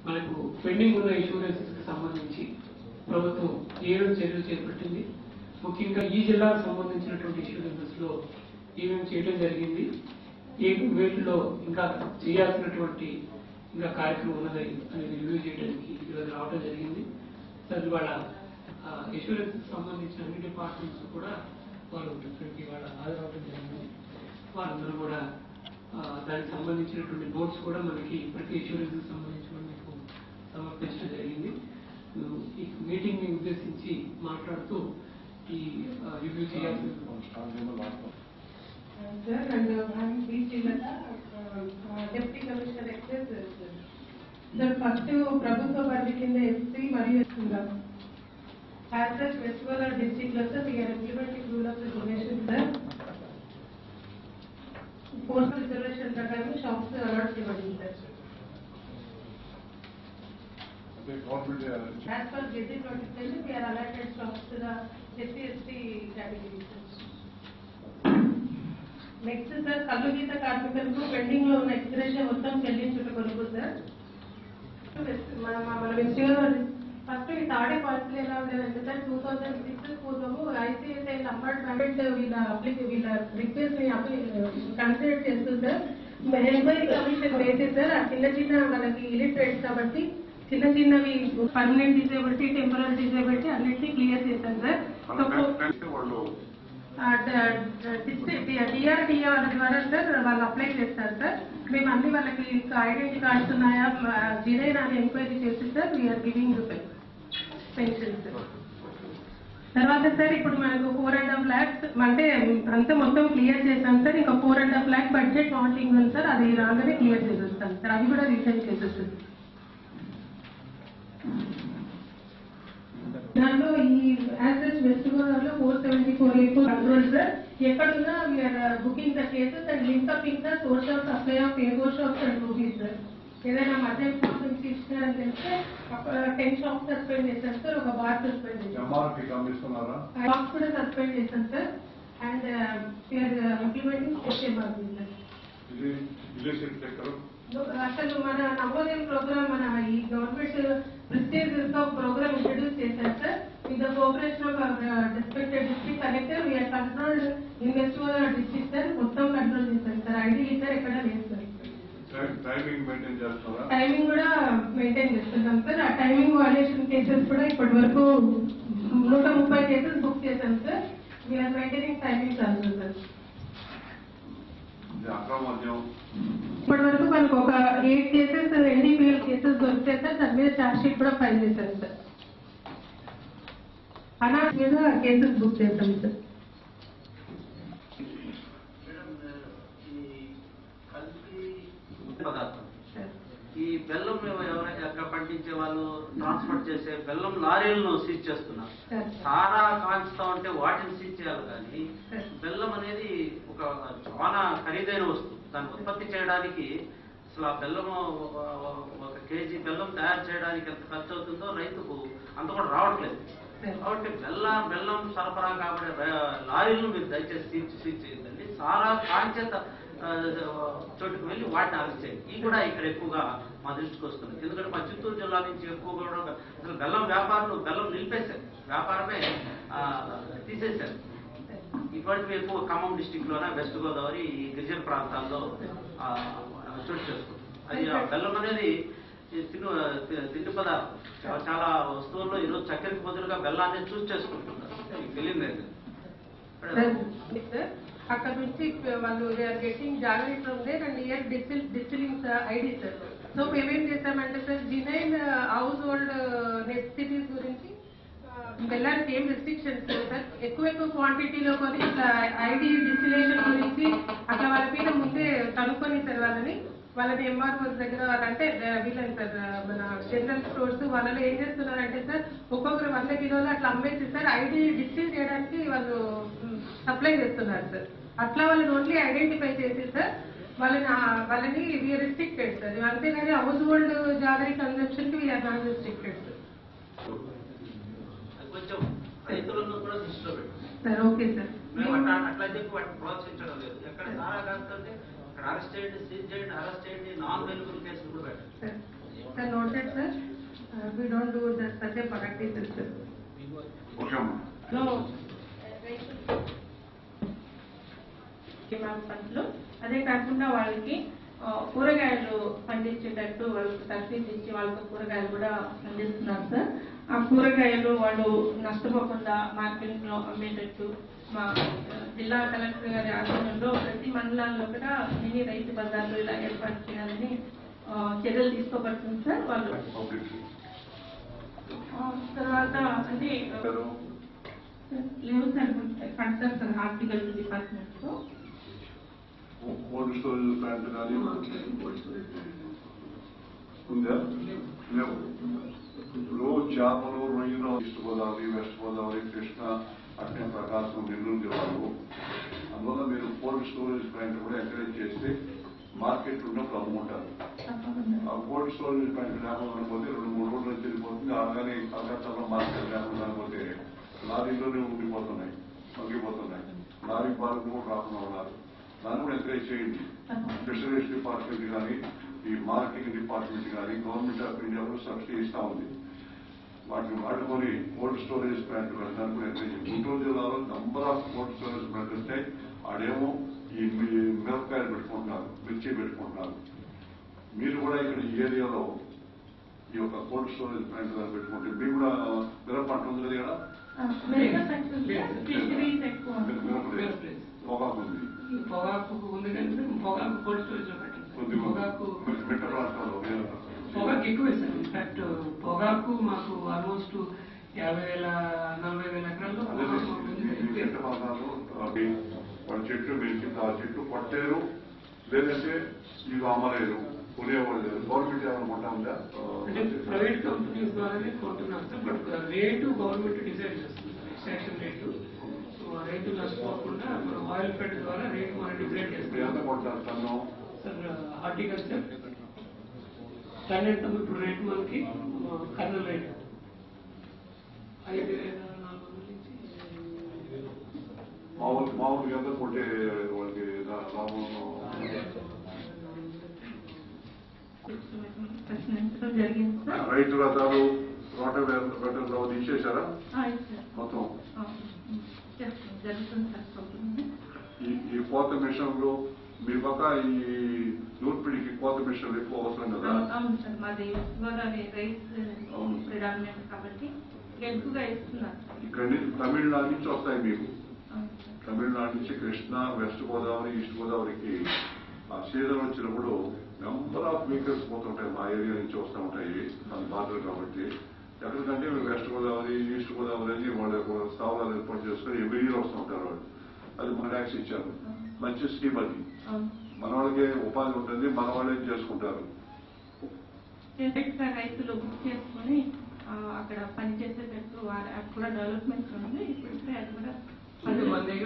మనకు పెండింగ్ ఉన్న ఇన్సూరెన్సెస్ కి సంబంధించి ప్రభుత్వం ఏడు చర్యలు చేపట్టింది ముఖ్యంగా ఈ జిల్లాకు సంబంధించినటువంటి ఇన్సూరెన్సెస్ లో ఏమేమి చేయడం జరిగింది ఏ వీటిలో ఇంకా చేయాల్సినటువంటి ఇంకా కార్యక్రమం ఉన్నది అనేది రివ్యూ చేయడానికి ఈరోజు రావడం జరిగింది సార్ ఇవాళ ఇన్సూరెన్స్ సంబంధించిన అన్ని డిపార్ట్మెంట్స్ కూడా వాళ్ళు ఇక్కడికి ఇవాళ హాజరవడం జరిగింది వారందరూ కూడా ఆ, దానికి సంబంధించినటువంటి నోట్స్ కూడా మనకి ఇప్పటికే ఇన్సూరెన్స్ సంబంధించి కూడా మీకు సమర్పించడం జరిగింది మీరు ఈ మీటింగ్ ని ఉద్దేశించి మాట్లాడుతూ ఈ రివ్యూ చేయాల్సిన Sir, and uh, I'm B. Srilata, uh, uh, Deputy Commissioner Excess. uh, Sir, first ప్రభుత్వ పరిధి కింద ఎస్సీ మరియు as such West Godavari district లో sir we are implementing rule of donation sir postal reservation ప్రకారం షాప్స్ అలాట్ చేయబడింది sir అంటే government as per gazette notification we are allotted shops to the SC ST category next sir కళ్ళు గీత కార్మికులకు pending లో ఉన్న ఎక్స్గ్రేషన్ మొత్తం చెల్లించుట కొరకు సార్ మన మన వెస్టిగల్ ఫస్ట్ ఈ తాడే పాలసీలు ఎలా ఉండేదంటే సార్ టూ థౌసండ్ సిక్స్ పూర్వము ఐసీఐసీఐ నంబర్ గవర్నమెంట్ వీళ్ళ అప్లిక్ వీళ్ళ రిక్వెస్ట్ ని కన్సిడర్ చేస్తుంది సార్ ఎంక్వైరీ కమిషన్ వేసి సార్ ఆ చిన్న చిన్న మనకి ఇలిటరేట్స్ కాబట్టి చిన్న చిన్నవి పర్మనెంట్ డిసేబిలిటీ టెంపరీ డిసేబిలిటీ అన్నింటినీ క్లియర్ చేశాం సార్ సో వాళ్ళు డిఆర్డిఆర్ ద్వారా సార్ వాళ్ళు అప్లై చేస్తారు సార్ మేము అన్ని వాళ్ళకి ఐడెంటిటీ కార్డ్స్ ఉన్నాయా జిరైన్ అని ఎంక్వైరీ చేసి sir we are giving pension sir తర్వాత సార్ ఇప్పుడు మనకు ఫోర్ అండ్ హాఫ్ ల్యాక్స్ అంటే అంతా మొత్తం క్లియర్ చేశాం సార్ ఇంకా four and half lakh budget wanting ఉంది సార్ అది రాగానే క్లియర్ చేసేస్తాం సార్ అది కూడా రీసెంట్ చేసేస్తాం దాంట్లో ఈ యాసెస్ వెస్ట్ గోదావరిలో four seventy four eight control sir ఎక్కడున్నా we are booking the cases and link up in the source of supply of ago shops and rubies sir ఏదైనా మద్యం షాప్ నుంచి ఇచ్చినారని తెలిస్తే టెన్ షాప్స్ సస్పెండ్ చేశాను సార్ ఒక బార్ సస్పెండ్ చేశాను MRP గమనిస్తున్నారా షాప్స్ కూడా సస్పెండ్ చేశాను sir and we are implementing special margin sir ఇది రిలేషన్ ఎక్కడ అసలు మన నవోదయం ప్రోగ్రామ్ మన ఈ గవర్నమెంట్ ప్రిస్టేజ్ ప్రోగ్రామ్ ఇంట్రడ్యూస్ చేశారు sir with the cooperation of respected district collector we are control in west district sir మొత్తం కంట్రోల్ చేశారు సార్ ఐడి లీటర్ ఎక్కడ లేదు సార్ టైం- టైమింగ్ మెయింటైన్ చేస్తున్నారా టైమింగ్ కూడా మెయింటైన్ చేస్తున్నాం సార్ ఆ టైమింగ్ వాల్యుయేషన్ కేసెస్ కూడా ఇప్పటి వరకు నూట ముప్పై కేసెస్ బుక్ చేశాం sir we are maintaining timing also sir ఇది అక్రమ మద్యం ఇప్పటి వరకు మనకు ఒక ఎయిట్ కేసెస్ ఎన్డీపీఎల్ కేసెస్ దొరికితే సార్ దాని మీద ఛార్జ్ షీట్ కూడా ఫైల్ చేశారు సార్ అనాథ్ మీద కేసెస్ బుక్ చేశాం సార్ మేడం ఈ కల్తీ పదార్థం సార్ ఈ బెల్లం ఎవరైనా ఎక్కడ పండించే వాళ్ళు ట్రాన్స్పోర్ట్ చేసే బెల్లం లారీలను సీజ్ చేస్తున్నారు సార్ సారా కాల్చుతా ఉంటే వాటిని సీజ్ చేయాలి కానీ సార్ బెల్లం అనేది ఒక చాలా ఖరీదైన వస్తువు దాన్ని ఉత్పత్తి చేయడానికి అసలు ఆ బెల్లం ఒక కేజీ బెల్లం తయారు చేయడానికి ఎంత ఖర్చు అవుతుందో రైతుకు అంత కూడా రావట్లేదు సార్ కాబట్టి బెల్లం బెల్లం సరఫరా కాబడే ర- లారీలను మీరు దయచేసి సీజ్ సీజ్ చేయదండి సారా కాంచేత ఆ, చోటుకు వెళ్ళి వాటిని అరెస్ట్ చేయండి ఇవి కూడా ఇక్కడ ఎక్కువగా మా దృష్టికి వస్తుంది ఎందుకంటే మా చిత్తూరు జిల్లా నుంచి ఎక్కువ కూడా అసలు బెల్లం వ్యాపారులు బెల్లం నిలిపేశారు వ్యాపారమే ఆ, తీసేశారు ఇటువంటివి ఎక్కువ ఖమ్మం డిస్టిక్ లోనే వెస్ట్ గోదావరి ఈ గిరిజన ప్రాంతాల్లో ఆ, చోటు చేసుకుంటుంది అది ఆ బెల్లం అనేది ఈ తిను తి- తిండి పదార్థం చాలా చాలా వస్తువుల్లో ఈరోజు చక్కెరకు బదులుగా బెల్లాన్ని చూస్ చేసుకుంటున్నారు మీకు తెలియదు సార్ సార్ అక్కడ నుంచి వాళ్ళు ఆర్ గెటింగ్ జాగ్రత్త from there and here distil distilling ID sir so మేమేం చేస్తామంటే sir genuine household necessities గురించి ఆ, బెల్లానికి ఏం రెస్ట్రిక్షన్స్ సార్ ఎక్కువ ఎక్కువ క్వాంటిటీలో కొని ఇట్లా ఐడి డిస్టిలేషన్ గురించి అట్లా వాళ్ళ మీద ముందే కనుక్కొని సార్ వాళ్ళని వాళ్ళని ఎంఆర్ఓస్ దగ్గర వాళ్ళంటే ఆ, వీళ్ళని సార్ ఆ, మన జనరల్ స్టోర్స్ వాళ్ళలో ఏం చేస్తున్నారంటే సార్ ఒక్కొక్కరు వంద కిలోలు అట్లా అమ్మేసి సార్ ఐడి డిస్టిల్ చేయడానికి వాళ్ళు సప్లై చేస్తున్నారు సార్ అట్లా వాళ్ళని ఓన్లీ ఐడెంటిఫై చేసి సార్ వాళ్ళని ఆ- వాళ్ళని వీఆర్ రిస్ట్రిక్టెడ్ సార్ అంతేగాని హౌస్ హోల్డ్ జాగరీ కన్సంప్షన్ కి వీఆర్ నాట్ రిస్ట్రిక్టెడ్ సార్ అది కొంచెం రైతులను కూడా దృష్టిలో పెట్టండి సార్ ఓకే సార్ మేము అట్లా అట్లా చెప్పి వాటిని ప్రోత్సహించడం లేదు ఎక్కడ సారా కాకపోతే అక్కడ అరెస్ట్ చేయండి సీజ్ చేయండి అరెస్ట్ చేయండి నాన్ వెలుగులు కేసులు కూడా పెట్టండి sir sir noted sir we don't do that such a practice, sir. Okay అమ్మా లో పంటలు అదే కాకుండా వాళ్ళకి ఆ, కూరగాయలు పండించేటట్టు వాళ్ళకి తరఫీదు ఇచ్చి వాళ్ళకి కూరగాయలు కూడా పండిస్తున్నారు సార్ ఆ కూరగాయలు వాళ్ళు నష్టపోకుండా మార్కెట్ లో అమ్మేటట్టు మా ఆ, జిల్లా కలెక్టర్ గారి ఆధ్వర్యంలో ప్రతి మండలాల్లో కూడా మినీ రైతు బజార్లు ఇలా ఏర్పాటు చేయాలని ఆ, చర్యలు తీసుకోబడుతుంది సార్ వాళ్ళు పబ్లిక్ ఆ, తర్వాత అంటే గారు లేవు సార్ కడతారు సార్ హార్టికల్చర్ డిపార్ట్మెంట్ లో కోల్డ్ స్టోరేజ్ ప్లాంట్ కానీ ఉందా లేవు ఇప్పుడు చేపలు రొయ్యలు ఈస్ట్ గోదావరి వెస్ట్ గోదావరి కృష్ణ అట్నే ప్రకాశం నెల్లూరు జిల్లాలు అందువల్ల మీరు కోల్డ్ స్టోరేజ్ ప్లాంట్ కూడా ఎంకరేజ్ చేస్తే మార్కెట్ ఉన్నప్పుడు అమ్ముకుంటారు తప్పకుండా ఆ కోల్డ్ స్టోరేజ్ ప్లాంట్ లేకుండా పోతే రెండు మూడు రోజులు వచ్చి వెళ్ళిపోతుంది అలాగే కలకత్తాలో మార్కెట్ లేకుండా పోతే లారీలోనే ఉండిపోతున్నాయి తగ్గిపోతున్నాయి లారీ పాలకు కూడా రాకుండా ఉన్నారు దాన్ని కూడా ఎంకరేజ్ చేయండి ఫిషరీస్ డిపార్ట్మెంట్ కానీ ఈ మార్కెటింగ్ డిపార్ట్మెంట్ కానీ గవర్నమెంట్ ఆఫ్ ఇండియా కూడా సబ్సిడీ ఇస్తా ఉంది వాటిని వాడుకొని కోల్డ్ స్టోరేజ్ ప్లాంట్ పెట్టడానికి కూడా ఎంకరేజ్ చేయండి. గుంటూరు జిల్లాలో number of cold storage plant ఉంటాయి ఆడేమో ఈ మి- మిరపకాయలు పెట్టుకుంటున్నారు మిర్చి పెట్టుకుంటున్నారు మీరు కూడా ఇక్కడ ఈ ఏరియాలో ఈ యొక్క కోల్డ్ స్టోరేజ్ ప్లాంట్ గారు పెట్టుకుంటే మీరు కూడా మిరప పంట ఉంది కదా ఇక్కడ? మిగతా సెక్షన్ ఫిషరీస్ ఎక్కువ మిరప- మిరప లేదు. ప్లేస్. పొగాకు ఉంది ఈ పొగాకు ఉంది కానీ పొగాకు కోల్డ్ స్టోరేజ్ లో పెట్టండి కొద్ది పొగాకు మిట్ట ప్రాంతాల్లో లేదు. పొగాకు ఎక్కువ సార్ ఇన్ఫాక్ట్ పొగాకు మాకు ఆల్మోస్ట్ యాభై వేల నలభై వేల ఎకరాల్లో అదే పొగాకు ఉంటుంది. ఈ మిట్ట ప్రాంతాల్లో అవి వాళ్ళ చెట్లు పెంచింది ఆ చెట్లు కొట్టారు లేదంటే ఇవి అమ్మలేరు కొనేవాళ్ళు లేరు గవర్నమెంట్ ఏమైనా కొంటా ఉందా అంటే ప్రైవేట్ కంపెనీస్ ద్వారానే కొంటున్నారు sir but rate government decide చేస్తుంది ఎక్స్ట్రాక్షన్ రేటు సో ఆ రేటు నష్టపోకుండా మనం ఆయిల్ ఫెడ్ ద్వారా రేటు మనం డిసైడ్ ఇప్పుడు ఎంత చేస్తాం కొంటారు తను సార్ హార్టికల్చర్ టన్ ఎంత ఇప్పుడు రేటు మనకి కర్నూలు రేటు ఐదు వేల నాలుగు వందల నుంచి మామూలు మామూలుగా ఎంత కొట్టే వాళ్ళకి లా- లాభం ప్రశ్నించడం జరిగింది సార్ రైతు రథాలు రోట రథాలు ఇచ్చేసారా ఆ, ఇది సార్ మొత్తం ఆ, చేస్తాం. జరుగుతుంది సార్ ప్రోగ్రామ్. ఈ ఈ కోత మిషన్లు మీ పక్క ఈ నూర్పిడికి కోత మిషన్లు ఎక్కువ అవసరం కదా అవును అవును సార్ మాది గోదావరి రైస్ అవును. ప్రిడామినెంట్ కాబట్టి ఎక్కువగా ఇస్తున్నారు సార్. ఇక్కడ నుంచి తమిళనాడు నుంచి వస్తాయి మీకు అవును సార్. తమిళనాడు నుంచి కృష్ణ వెస్ట్ గోదావరి ఈస్ట్ గోదావరికి ఆ సీజన్ వచ్చినప్పుడు నెంబర్ ఆఫ్ వెహికల్స్ పోతుంటాయి మా ఏరియా నుంచి వస్తూ ఉంటాయి దాని బాధలు కాబట్టి ఎక్కడికంటే వెస్ట్ గోదావరి ఈస్ట్ గోదావరి అని వాళ్ళ యొక్క స్థావరాలు ఏర్పాటు చేసుకొని ఎవ్రీ ఇయర్ వస్తూ ఉంటారు వాళ్ళు అది మన ట్యాక్స్ ఇచ్చారు మంచి స్కీమ్ అది అవును మన వాళ్ళకి ఉపాధి ఉంటుంది మన వాళ్ళే చేసుకుంటారు డైరెక్ట్ గా రైతులు బుక్ చేసుకొని ఆ, అక్కడ పనిచేసేటట్టు వారి అది కూడా డెవలప్మెంట్ ఉంది ఇప్పుడు అది కూడా అంటే మన దగ్గర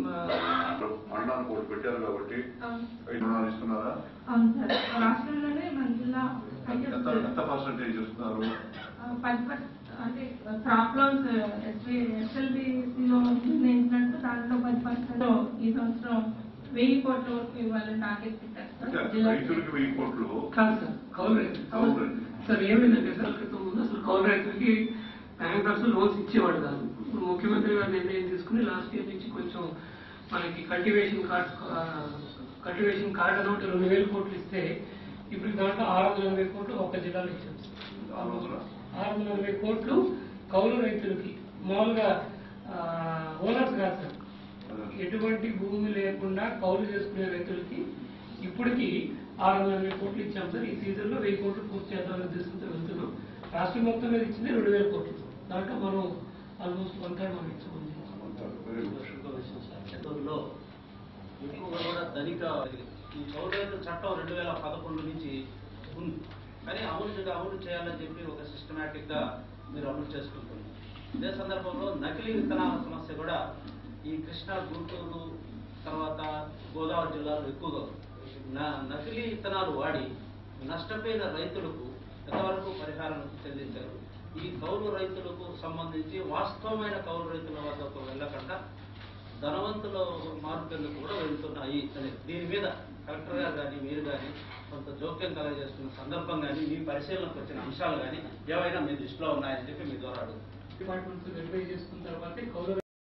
అన్నాను కూడా పెట్టారు కాబట్టి అవును. ఐదు రుణాలు ఇస్తున్నారా అవును సార్ రాష్ట్రంలోనే మన జిల్లా ఎంత highest, ఎంత పర్సంటేజ్ ఇస్తున్నారు ఆ, పది పర్సెంట్ అంటే క్రాప్ లోన్స్ ఎస్ఎల్బిసిలో నిర్ణయించినట్టు దాంట్లో పది పర్సెంట్ ఈ సంవత్సరం వెయ్యి కోట్ల వరకు ఇవ్వాలని టార్గెట్ పెట్టారు అంటే సార్ జిల్లా రైతులకు వెయ్యి కోట్లు కాదు సార్ కౌలు రైతు కౌలు రైతు. సార్ ఏమైందంటే సార్ క్రితం ముందు అసలు కౌలు రైతులకి బ్యాంకర్స్ లోన్స్ ఇచ్చేవాడు కాదు ఇప్పుడు ముఖ్యమంత్రి గారు నిర్ణయం తీసుకుని లాస్ట్ ఇయర్ నుంచి కొంచెం మనకి కల్టివేషన్ కార్డ్ కల్టివేషన్ కార్డ్ అని ఒకటి రెండు వేల కోట్లు ఇస్తే ఇప్పుడు దాంట్లో ఆరు వందల ఎనభై కోట్లు ఒక జిల్లాలో ఇచ్చాం సార్ ఆరు వందల? ఆరు వందల ఎనభై కోట్లు కౌలు రైతులకి మామూలుగా ఓనర్స్ కాదు సార్ ఎటువంటి భూమి లేకుండా కౌలు చేసుకునే రైతులకి ఇప్పటికి ఆరు వందల ఎనభై కోట్లు ఇచ్చాం సార్ ఈ సీజన్ లో వెయ్యి కోట్లు పూర్తి చేద్దామనే ఉద్దేశంతో వెళ్తున్నాం రాష్ట్రం మొత్తం మీద ఇచ్చింది రెండు వేల కోట్లు దాంట్లో మనం ఆల్మోస్ట్ వన్ థర్డ్ మనం ఇచ్చాము వెరీ గుడ్. ఇంకో విషయం సార్ చిత్తూరులో ఎక్కువగా కూడా ధనిక ఈ కౌలు రైతు చట్టం రెండు వేల పదకొండు నుంచి ఉంది కానీ అమలు అమలు చేయాలని చెప్పి ఒక సిస్టమేటిక్ గా మీరు అమలు చేసుకుంటున్నారు ఇదే సందర్భంలో నకిలీ విత్తనాల సమస్య కూడా ఈ కృష్ణా గుంటూరు తర్వాత గోదావరి జిల్లాలో ఎక్కువగా ఉంది. న- నకిలీ విత్తనాలు వాడి నష్టపోయిన రైతులకు ఎంతవరకు పరిహారం చెల్లించారు ఈ కౌలు రైతులకు సంబంధించి వాస్తవమైన కౌలు రైతుల వద్దకు వెళ్ళకుండా ధనవంతుల మార్కెట్లకు కూడా వెళ్తున్నాయి అని దీని మీద కలెక్టర్ గారు కానీ మీరు కానీ కొంత జోక్యం కలగజేస్తున్న సందర్భం కానీ మీ పరిశీలనకు వచ్చిన అంశాలు కానీ ఏవైనా మీ దృష్టిలో ఉన్నాయని చెప్పి మీ ద్వారా అడుగుతున్నాను డిపార్ట్మెంట్స్ వెరిఫై చేసుకున్న తర్వాతే కౌలు